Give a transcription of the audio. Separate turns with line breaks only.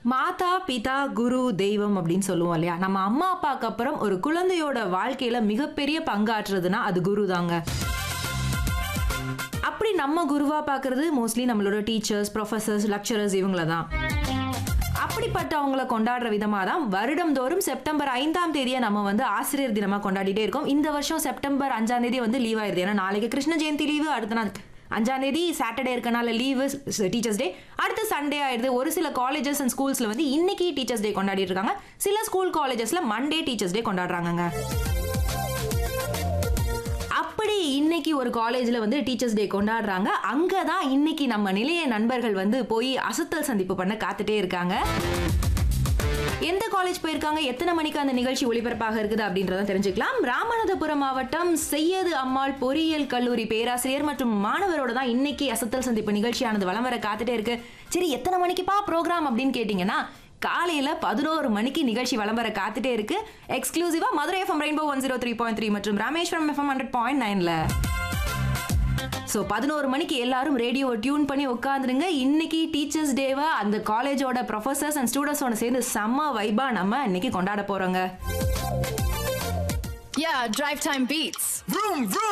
மாதா பிதா குரு தெய்வம் அப்படின்னு சொல்லுவோம் இல்லையா நம்ம அம்மா அப்பாவுக்கு அப்புறம் ஒரு குழந்தையோட வாழ்க்கையில மிகப்பெரிய பங்காற்றுறதுன்னா அது குரு தாங்க அப்படி நம்ம குருவா பார்க்கறது மோஸ்ட்லி நம்மளோட டீச்சர்ஸ் ப்ரொஃபசர்ஸ் லெக்சரர்ஸ் இவங்கள தான் அப்படிப்பட்டவங்கள கொண்டாடுற விதமாக தான் வருடம்தோறும் செப்டம்பர் ஐந்தாம் தேதியை நம்ம வந்து ஆசிரியர் தினமாக கொண்டாடிட்டே இருக்கோம் இந்த வருஷம் செப்டம்பர் அஞ்சாம் தேதி வந்து லீவ் ஆயிருது ஏன்னா நாளைக்கு கிருஷ்ண ஜெயந்தி லீவு அடுத்த நாள் அஞ்சாம் தேதி சாட்டர்டே இருக்கனால லீவு டீச்சர்ஸ் டே அடுத்து சண்டே ஆயிடுது ஒரு சில காலேஜஸ் அண்ட் ஸ்கூல்ஸ்ல வந்து இன்னைக்கு டீச்சர்ஸ் டே கொண்டாடிட்டு இருக்காங்க சில ஸ்கூல் காலேஜஸ்ல மண்டே டீச்சர்ஸ் டே கொண்டாடுறாங்கங்க அப்படி இன்னைக்கு ஒரு காலேஜில் வந்து டீச்சர்ஸ் டே கொண்டாடுறாங்க அங்கே தான் இன்னைக்கு நம்ம நிலைய நண்பர்கள் வந்து போய் அசத்தல் சந்திப்பு பண்ண காத்துட்டே இருக்காங்க எந்த காலேஜ் போயிருக்காங்க எத்தனை மணிக்கு அந்த நிகழ்ச்சி ஒளிபரப்பாக இருக்குது அப்படின்றத தெரிஞ்சுக்கலாம் ராமநாதபுரம் மாவட்டம் செய்யது அம்மாள் பொறியியல் கல்லூரி பேராசிரியர் மற்றும் மாணவரோட தான் இன்னைக்கு அசத்தல் சந்திப்பு நிகழ்ச்சியானது வலம் வர காத்துட்டே இருக்கு சரி எத்தனை மணிக்குப்பா ப்ரோக்ராம் அப்படின்னு கேட்டிங்கன்னா காலையில பதினோரு மணிக்கு நிகழ்ச்சி விளம்பர காத்துட்டே இருக்கு எக்ஸ்க்ளூசிவா Madurai FM Rainbow one zero three point three மற்றும் ராமேஸ்வரம் எஃப்எம் ஹண்ட்ரட் பாயிண்ட் நைன்ல ஸோ பதினோரு மணிக்கு எல்லாரும் ரேடியோவை டியூன் பண்ணி உட்காந்துருங்க இன்னைக்கு டீச்சர்ஸ் டேவை அந்த காலேஜோட ப்ரொஃபசர்ஸ் அண்ட் ஸ்டூடெண்ட்ஸோட சேர்ந்து செம்ம வைபா நம்ம இன்னைக்கு கொண்டாட போறோங்க
Yeah, drive time beats.
Vroom, vroom.